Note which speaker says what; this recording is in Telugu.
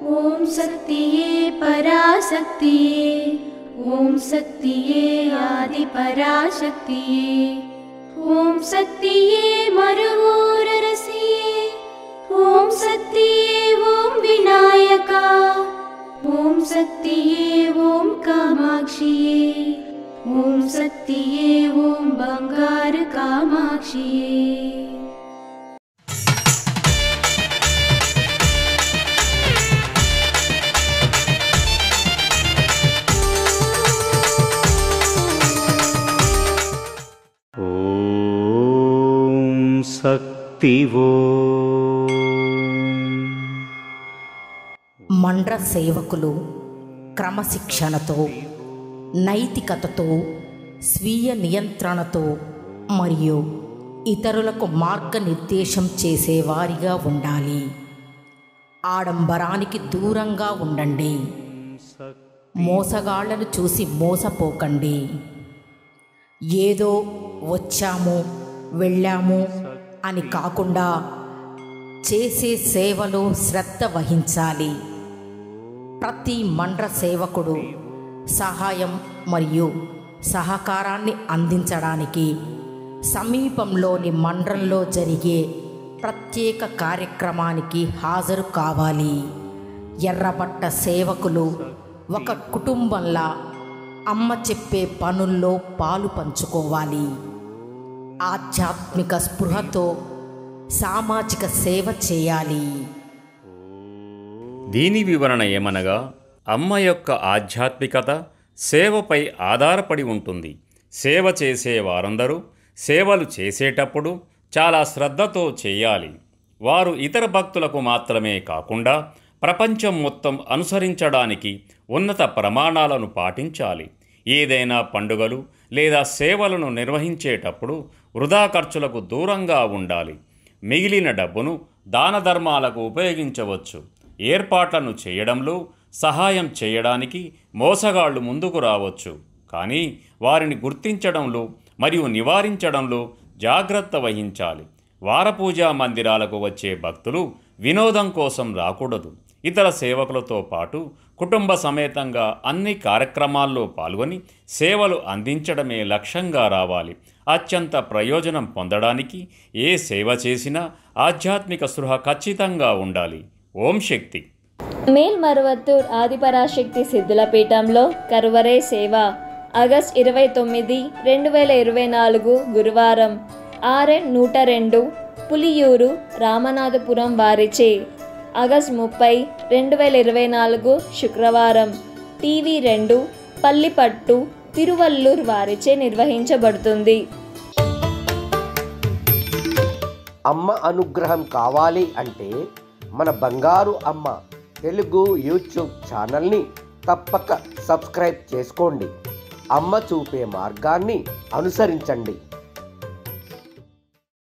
Speaker 1: ॐ शक्तिये पराशक्तिये ॐ शक्तिये आदिपराशक्तिये ॐ शक्तिये मरुवोररसिये ॐ शक्तिये ॐ विनायका ॐ शक्तिये ॐ कामाक्षिये ॐ शक्तिये ॐ बङ्गारकामाक्षिये
Speaker 2: ॐ शक्तिवो
Speaker 3: మండ్ర సేవకులు క్రమశిక్షణతో నైతికతతో స్వీయ నియంత్రణతో మరియు ఇతరులకు మార్గనిర్దేశం చేసేవారిగా ఉండాలి ఆడంబరానికి దూరంగా ఉండండి మోసగాళ్లను చూసి మోసపోకండి ఏదో వచ్చాము వెళ్ళాము అని కాకుండా చేసే సేవలో శ్రద్ధ వహించాలి ప్రతి మండ్ర సేవకుడు సహాయం మరియు సహకారాన్ని అందించడానికి సమీపంలోని మండ్రంలో జరిగే ప్రత్యేక కార్యక్రమానికి హాజరు కావాలి ఎర్రబట్ట సేవకులు ఒక కుటుంబంలా అమ్మ చెప్పే పనుల్లో పాలు పంచుకోవాలి ఆధ్యాత్మిక స్పృహతో సామాజిక సేవ చేయాలి
Speaker 4: దీని వివరణ ఏమనగా అమ్మ యొక్క ఆధ్యాత్మికత సేవపై ఆధారపడి ఉంటుంది సేవ చేసే వారందరూ సేవలు చేసేటప్పుడు చాలా శ్రద్ధతో చేయాలి వారు ఇతర భక్తులకు మాత్రమే కాకుండా ప్రపంచం మొత్తం అనుసరించడానికి ఉన్నత ప్రమాణాలను పాటించాలి ఏదైనా పండుగలు లేదా సేవలను నిర్వహించేటప్పుడు వృధా ఖర్చులకు దూరంగా ఉండాలి మిగిలిన డబ్బును దాన ధర్మాలకు ఉపయోగించవచ్చు ఏర్పాట్లను చేయడంలో సహాయం చేయడానికి మోసగాళ్లు ముందుకు రావచ్చు కానీ వారిని గుర్తించడంలో మరియు నివారించడంలో జాగ్రత్త వహించాలి వారపూజా మందిరాలకు వచ్చే భక్తులు వినోదం కోసం రాకూడదు ఇతర సేవకులతో పాటు కుటుంబ సమేతంగా అన్ని కార్యక్రమాల్లో పాల్గొని సేవలు అందించడమే లక్ష్యంగా రావాలి అత్యంత ప్రయోజనం పొందడానికి ఏ సేవ చేసినా ఆధ్యాత్మిక స్పృహ ఖచ్చితంగా ఉండాలి ఓం శక్తి
Speaker 5: మేల్మరువత్తూర్ ఆదిపరాశక్తి సిద్ధుల పీఠంలో కరువరే సేవ ఆగస్ట్ ఇరవై తొమ్మిది రెండు వేల ఇరవై నాలుగు గురువారం ఆర్ఎన్ నూట రెండు పులియూరు రామనాథపురం వారిచే ఆగస్ట్ ముప్పై రెండు వేల ఇరవై నాలుగు శుక్రవారం టీవీ రెండు పల్లిపట్టు తిరువల్లూర్ వారిచే నిర్వహించబడుతుంది
Speaker 6: అమ్మ అనుగ్రహం కావాలి అంటే మన బంగారు అమ్మ తెలుగు యూట్యూబ్ ఛానల్ని తప్పక సబ్స్క్రైబ్ చేసుకోండి అమ్మ చూపే మార్గాన్ని అనుసరించండి